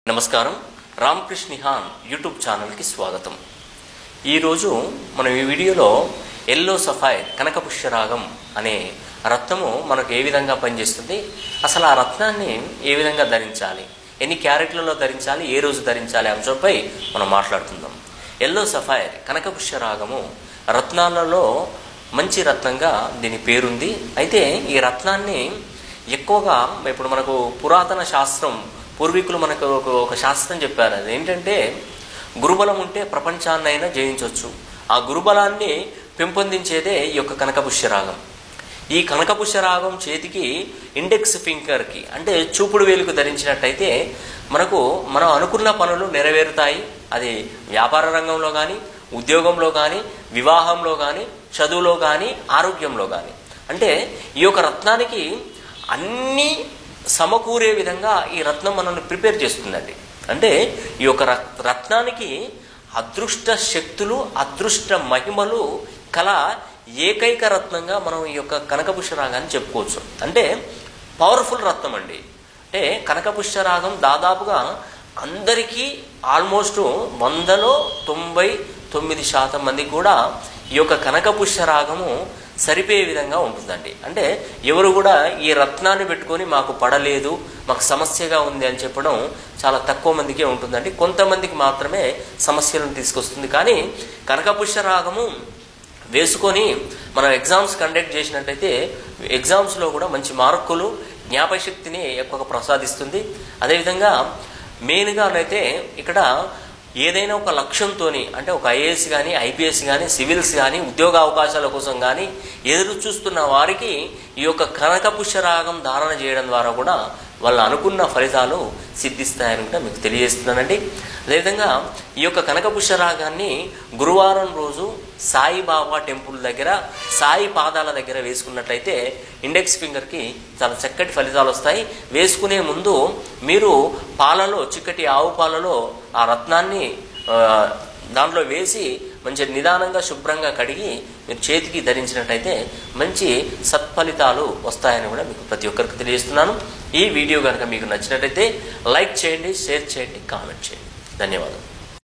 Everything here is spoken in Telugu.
నమస్కారం రామకృష్ణ నిహాన్ యూట్యూబ్ ఛానల్కి స్వాగతం ఈరోజు మనం ఈ వీడియోలో ఎల్లో సఫైర్ కనకపుష్యరాగం అనే రత్నము మనకు ఏ విధంగా పనిచేస్తుంది అసలు ఆ రత్నాన్ని ఏ విధంగా ధరించాలి ఎన్ని క్యారెట్లలో ధరించాలి ఏ రోజు ధరించాలి అంశంపై మనం మాట్లాడుకుందాం ఎల్లో సఫైర్ కనకపుష్యరాగము రత్నాలలో మంచి రత్నంగా దీని పేరుంది అయితే ఈ రత్నాన్ని ఎక్కువగా ఇప్పుడు మనకు పురాతన శాస్త్రం పూర్వీకులు మనకు ఒక ఒక శాస్త్రం చెప్పారు అది ఏంటంటే గురుబలం ఉంటే ప్రపంచాన్నైనా జయించవచ్చు ఆ గురుబలాన్ని పెంపొందించేదే ఈ యొక్క కనకపుష్యరాగం ఈ కనకపుష్యరాగం చేతికి ఇండెక్స్ ఫింగర్కి అంటే చూపుడు వేలుకు ధరించినట్టయితే మనకు మనం అనుకున్న పనులు నెరవేరుతాయి అది వ్యాపార రంగంలో కానీ ఉద్యోగంలో కానీ వివాహంలో కానీ చదువులో కానీ ఆరోగ్యంలో కానీ అంటే ఈ యొక్క రత్నానికి అన్నీ సమకూరే విధంగా ఈ రత్నం మనల్ని ప్రిపేర్ చేస్తుందండి అంటే ఈ యొక్క రత్- రత్నానికి అదృష్ట శక్తులు అదృష్ట మహిమలు కల ఏకైక రత్నంగా మనం ఈ యొక్క కనకపుష్యరాగాన్ని చెప్పుకోవచ్చు అంటే పవర్ఫుల్ రత్నం అండి అంటే కనకపుష్యరాగం దాదాపుగా అందరికీ ఆల్మోస్ట్ వందలో తొంభై తొమ్మిది శాతం మంది కూడా ఈ యొక్క కనకపుష్యరాగము సరిపోయే విధంగా ఉంటుందండి అంటే ఎవరు కూడా ఈ రత్నాన్ని పెట్టుకొని మాకు పడలేదు మాకు సమస్యగా ఉంది అని చెప్పడం చాలా తక్కువ మందికే ఉంటుందండి కొంతమందికి మాత్రమే సమస్యలను తీసుకొస్తుంది కానీ కనకపుష్యరాగము వేసుకొని మనం ఎగ్జామ్స్ కండక్ట్ చేసినట్టయితే ఎగ్జామ్స్లో కూడా మంచి మార్కులు జ్ఞాపశక్తిని ఎక్కువగా ప్రసాదిస్తుంది అదేవిధంగా మెయిన్గా అయితే ఇక్కడ ఏదైనా ఒక లక్ష్యంతోని అంటే ఒక ఐఏఎస్ కానీ ఐపీఎస్ కానీ సివిల్స్ కానీ ఉద్యోగ అవకాశాల కోసం కానీ ఎదురు చూస్తున్న వారికి ఈ యొక్క కనకపుష్యరాగం ధారణ చేయడం ద్వారా కూడా వాళ్ళు అనుకున్న ఫలితాలు సిద్ధిస్తాయని కూడా మీకు తెలియజేస్తున్నానండి అదేవిధంగా ఈ యొక్క కనకపుష్యరాగాన్ని గురువారం రోజు సాయిబాబా టెంపుల్ దగ్గర సాయి పాదాల దగ్గర వేసుకున్నట్లయితే ఇండెక్స్ ఫింగర్కి చాలా చక్కటి ఫలితాలు వస్తాయి వేసుకునే ముందు మీరు పాలలో చిక్కటి ఆవు పాలలో ఆ రత్నాన్ని ఆ, దాంట్లో వేసి మంచి నిదానంగా శుభ్రంగా కడిగి మీరు చేతికి ధరించినట్టయితే మంచి సత్ఫలితాలు వస్తాయని కూడా మీకు ప్రతి ఒక్కరికి తెలియజేస్తున్నాను ఈ వీడియో కనుక మీకు నచ్చినట్టయితే లైక్ చేయండి షేర్ చేయండి కామెంట్ చేయండి ధన్యవాదాలు